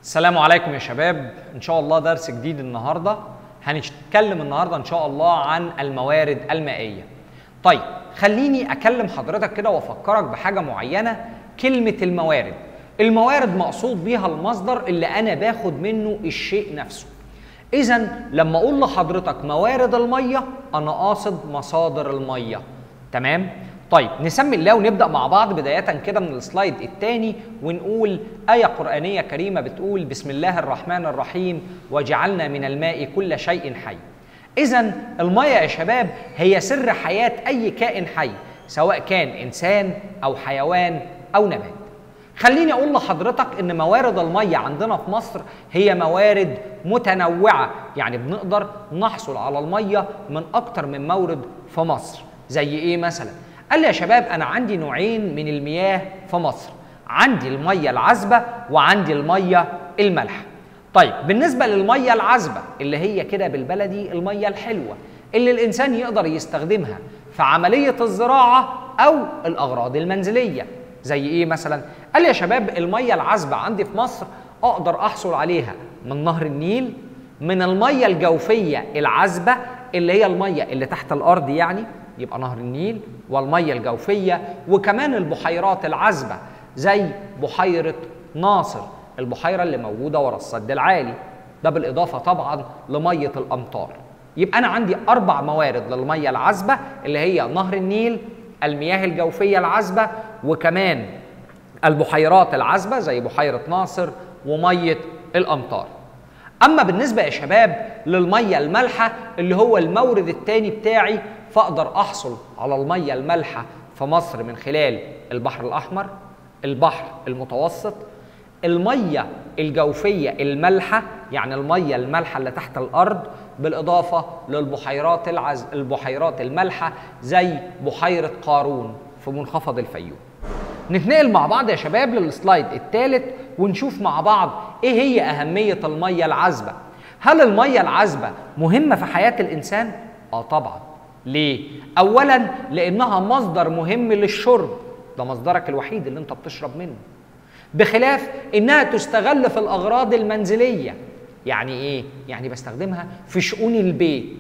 السلام عليكم يا شباب ان شاء الله درس جديد النهارده هنتكلم النهارده ان شاء الله عن الموارد المائيه طيب خليني اكلم حضرتك كده وافكرك بحاجه معينه كلمه الموارد الموارد مقصود بيها المصدر اللي انا باخد منه الشيء نفسه اذا لما اقول لحضرتك موارد الميه انا قاصد مصادر الميه تمام طيب نسمي الله ونبدا مع بعض بدايه كده من السلايد الثاني ونقول ايه قرانيه كريمه بتقول بسم الله الرحمن الرحيم وجعلنا من الماء كل شيء حي اذا الميه يا شباب هي سر حياه اي كائن حي سواء كان انسان او حيوان او نبات خليني اقول لحضرتك ان موارد الميه عندنا في مصر هي موارد متنوعه يعني بنقدر نحصل على الميه من اكتر من مورد في مصر زي ايه مثلا قال لي يا شباب انا عندي نوعين من المياه في مصر عندي الميه العذبه وعندي الميه المالحه طيب بالنسبه للميه العذبه اللي هي كده بالبلدي الميه الحلوه اللي الانسان يقدر يستخدمها في عمليه الزراعه او الاغراض المنزليه زي ايه مثلا قال لي يا شباب الميه العذبه عندي في مصر اقدر احصل عليها من نهر النيل من الميه الجوفيه العذبه اللي هي الميه اللي تحت الارض يعني يبقى نهر النيل والميه الجوفيه وكمان البحيرات العذبه زي بحيره ناصر البحيره اللي موجوده ورا السد العالي ده بالاضافه طبعا لميه الامطار يبقى انا عندي اربع موارد للميه العذبه اللي هي نهر النيل المياه الجوفيه العذبه وكمان البحيرات العذبه زي بحيره ناصر وميه الامطار اما بالنسبه يا شباب للميه المالحه اللي هو المورد الثاني بتاعي فاقدر احصل على الميه المالحه في مصر من خلال البحر الاحمر البحر المتوسط الميه الجوفيه المالحه يعني الميه المالحه اللي تحت الارض بالاضافه للبحيرات العز... البحيرات المالحه زي بحيره قارون في منخفض الفيوم نتنقل مع بعض يا شباب للسلايد الثالث ونشوف مع بعض ايه هي اهميه الميه العذبه هل الميه العذبه مهمه في حياه الانسان اه طبعا ليه اولا لانها مصدر مهم للشرب ده مصدرك الوحيد اللي انت بتشرب منه بخلاف انها تستغل في الاغراض المنزليه يعني ايه يعني بستخدمها في شؤون البيت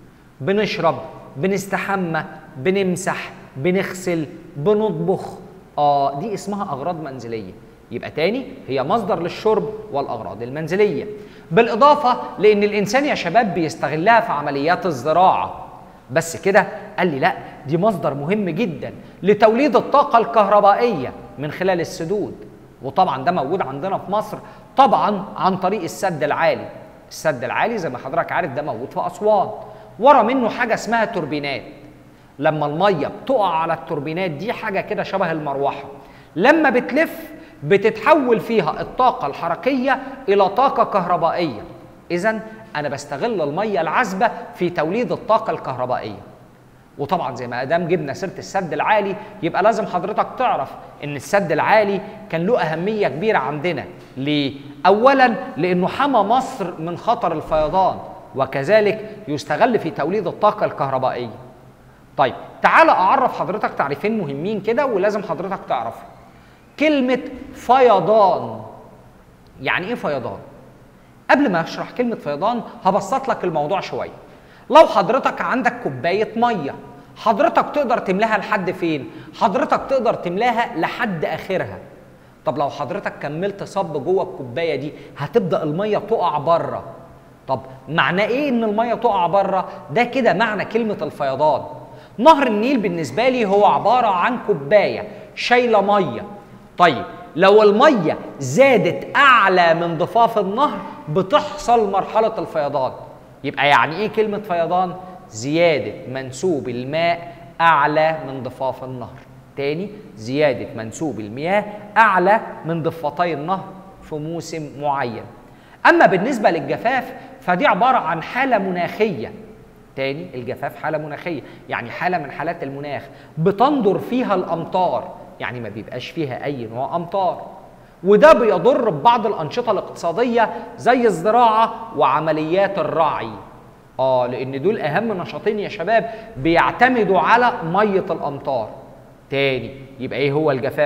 بنشرب بنستحمى بنمسح بنغسل بنطبخ اه دي اسمها اغراض منزليه يبقى تاني هي مصدر للشرب والاغراض المنزليه بالاضافه لان الانسان يا شباب بيستغلها في عمليات الزراعه بس كده قال لي لا دي مصدر مهم جدا لتوليد الطاقه الكهربائيه من خلال السدود وطبعا ده موجود عندنا في مصر طبعا عن طريق السد العالي السد العالي زي ما حضرتك عارف ده موجود في اسوان ورا منه حاجه اسمها توربينات لما الميه بتقع على التوربينات دي حاجه كده شبه المروحه لما بتلف بتتحول فيها الطاقه الحركيه الى طاقه كهربائيه اذا انا بستغل الميه العذبه في توليد الطاقه الكهربائيه وطبعا زي ما ادام جبنا سيره السد العالي يبقى لازم حضرتك تعرف ان السد العالي كان له اهميه كبيره عندنا ليه اولا لانه حمى مصر من خطر الفيضان وكذلك يستغل في توليد الطاقه الكهربائيه طيب تعال اعرف حضرتك تعريفين مهمين كده ولازم حضرتك تعرفهم كلمه فيضان يعني ايه فيضان قبل ما اشرح كلمه فيضان هبسط لك الموضوع شويه لو حضرتك عندك كوبايه ميه حضرتك تقدر تملاها لحد فين حضرتك تقدر تملاها لحد اخرها طب لو حضرتك كملت صب جوه الكوبايه دي هتبدا الميه تقع بره طب معنى ايه ان الميه تقع بره ده كده معنى كلمه الفيضان نهر النيل بالنسبه لي هو عباره عن كوبايه شايله ميه طيب لو الميه زادت اعلى من ضفاف النهر بتحصل مرحله الفيضان يبقى يعني ايه كلمه فيضان زياده منسوب الماء اعلى من ضفاف النهر تاني زياده منسوب المياه اعلى من ضفتي النهر في موسم معين اما بالنسبه للجفاف فدي عباره عن حاله مناخيه تاني الجفاف حاله مناخيه يعني حاله من حالات المناخ بتندر فيها الامطار يعني ما بيبقاش فيها اي نوع امطار وده بيضر ببعض الانشطه الاقتصاديه زي الزراعه وعمليات الرعي اه لان دول اهم نشاطين يا شباب بيعتمدوا على ميه الامطار تاني يبقى ايه هو الجفاف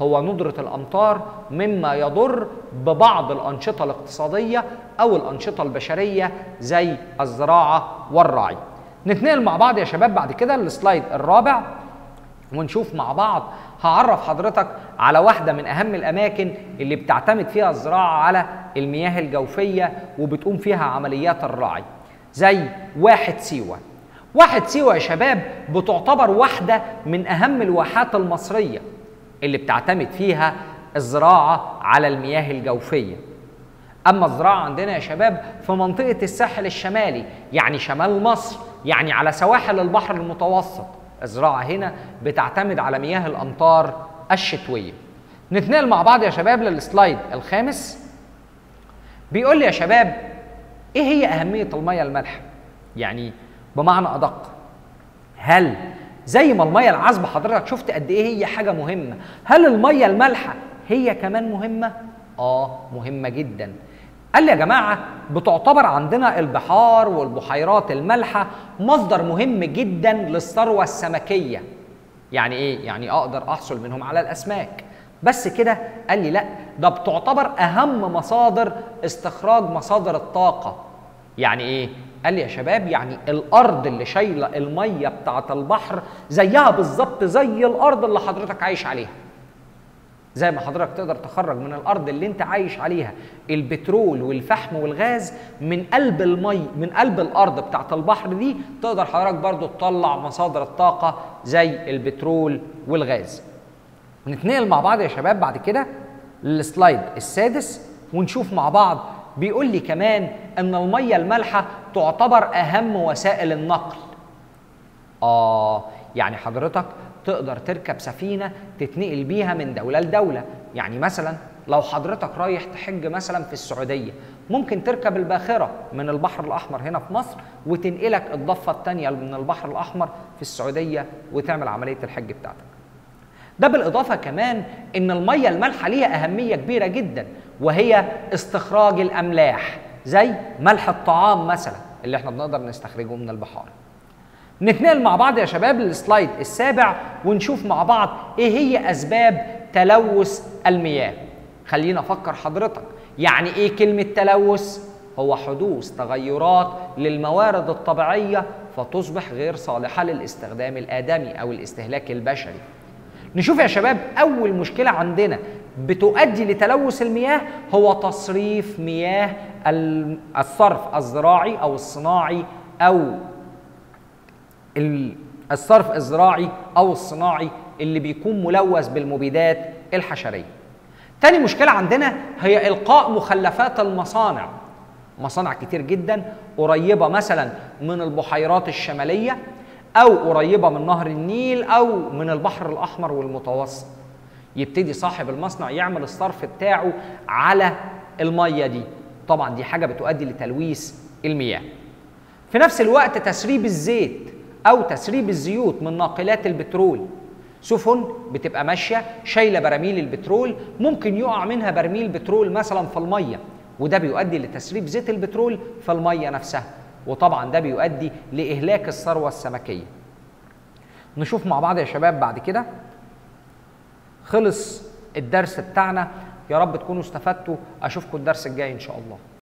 هو ندرة الأمطار مما يضر ببعض الأنشطة الاقتصادية أو الأنشطة البشرية زي الزراعة والرعي نتنقل مع بعض يا شباب بعد كده السلايد الرابع ونشوف مع بعض هعرف حضرتك على واحدة من أهم الأماكن اللي بتعتمد فيها الزراعة على المياه الجوفية وبتقوم فيها عمليات الرعي زي واحد سيوة واحد سيوة يا شباب بتعتبر واحدة من أهم الواحات المصرية اللي بتعتمد فيها الزراعة على المياه الجوفية أما الزراعة عندنا يا شباب في منطقة الساحل الشمالي يعني شمال مصر يعني على سواحل البحر المتوسط الزراعة هنا بتعتمد على مياه الأمطار الشتوية نتنقل مع بعض يا شباب للسلايد الخامس بيقول لي يا شباب ايه هي أهمية المياه المالحة يعني بمعنى أدق هل زي ما المية العذبة حضرتك شفت قد ايه هي حاجة مهمة هل المية المالحة هي كمان مهمة؟ اه مهمة جدا قال لي يا جماعة بتعتبر عندنا البحار والبحيرات المالحة مصدر مهم جدا للثروة السمكية يعني ايه؟ يعني اقدر احصل منهم على الاسماك بس كده قال لي لا ده بتعتبر اهم مصادر استخراج مصادر الطاقة يعني ايه؟ قال لي يا شباب يعني الارض اللي شايله الميه بتاعه البحر زيها بالظبط زي الارض اللي حضرتك عايش عليها زي ما حضرتك تقدر تخرج من الارض اللي انت عايش عليها البترول والفحم والغاز من قلب المي من قلب الارض بتاعه البحر دي تقدر حضرتك برضو تطلع مصادر الطاقه زي البترول والغاز نتنقل مع بعض يا شباب بعد كده للسلايد السادس ونشوف مع بعض بيقول لي كمان ان الميه المالحه تعتبر اهم وسائل النقل اه يعني حضرتك تقدر تركب سفينه تتنقل بيها من دوله لدوله يعني مثلا لو حضرتك رايح تحج مثلا في السعوديه ممكن تركب الباخره من البحر الاحمر هنا في مصر وتنقلك الضفه الثانيه من البحر الاحمر في السعوديه وتعمل عمليه الحج بتاعتك ده بالإضافة كمان إن المية المالحة ليها أهمية كبيرة جدا وهي استخراج الأملاح زي ملح الطعام مثلا اللي احنا بنقدر نستخرجه من البحار نتنقل مع بعض يا شباب للسلايد السابع ونشوف مع بعض ايه هي اسباب تلوث المياه خلينا افكر حضرتك يعني ايه كلمه تلوث هو حدوث تغيرات للموارد الطبيعيه فتصبح غير صالحه للاستخدام الادمي او الاستهلاك البشري نشوف يا شباب اول مشكله عندنا بتؤدي لتلوث المياه هو تصريف مياه الصرف الزراعي او الصناعي او الصرف الزراعي او الصناعي اللي بيكون ملوث بالمبيدات الحشريه. تاني مشكله عندنا هي القاء مخلفات المصانع. مصانع كتير جدا قريبه مثلا من البحيرات الشماليه او قريبه من نهر النيل او من البحر الاحمر والمتوسط. يبتدي صاحب المصنع يعمل الصرف بتاعه على الميه دي. طبعا دي حاجه بتؤدي لتلويث المياه. في نفس الوقت تسريب الزيت او تسريب الزيوت من ناقلات البترول سفن بتبقى ماشيه شايله براميل البترول ممكن يقع منها برميل بترول مثلا في الميه وده بيؤدي لتسريب زيت البترول في الميه نفسها وطبعا ده بيؤدي لاهلاك الثروه السمكيه نشوف مع بعض يا شباب بعد كده خلص الدرس بتاعنا يا رب تكونوا استفدتوا اشوفكم الدرس الجاي ان شاء الله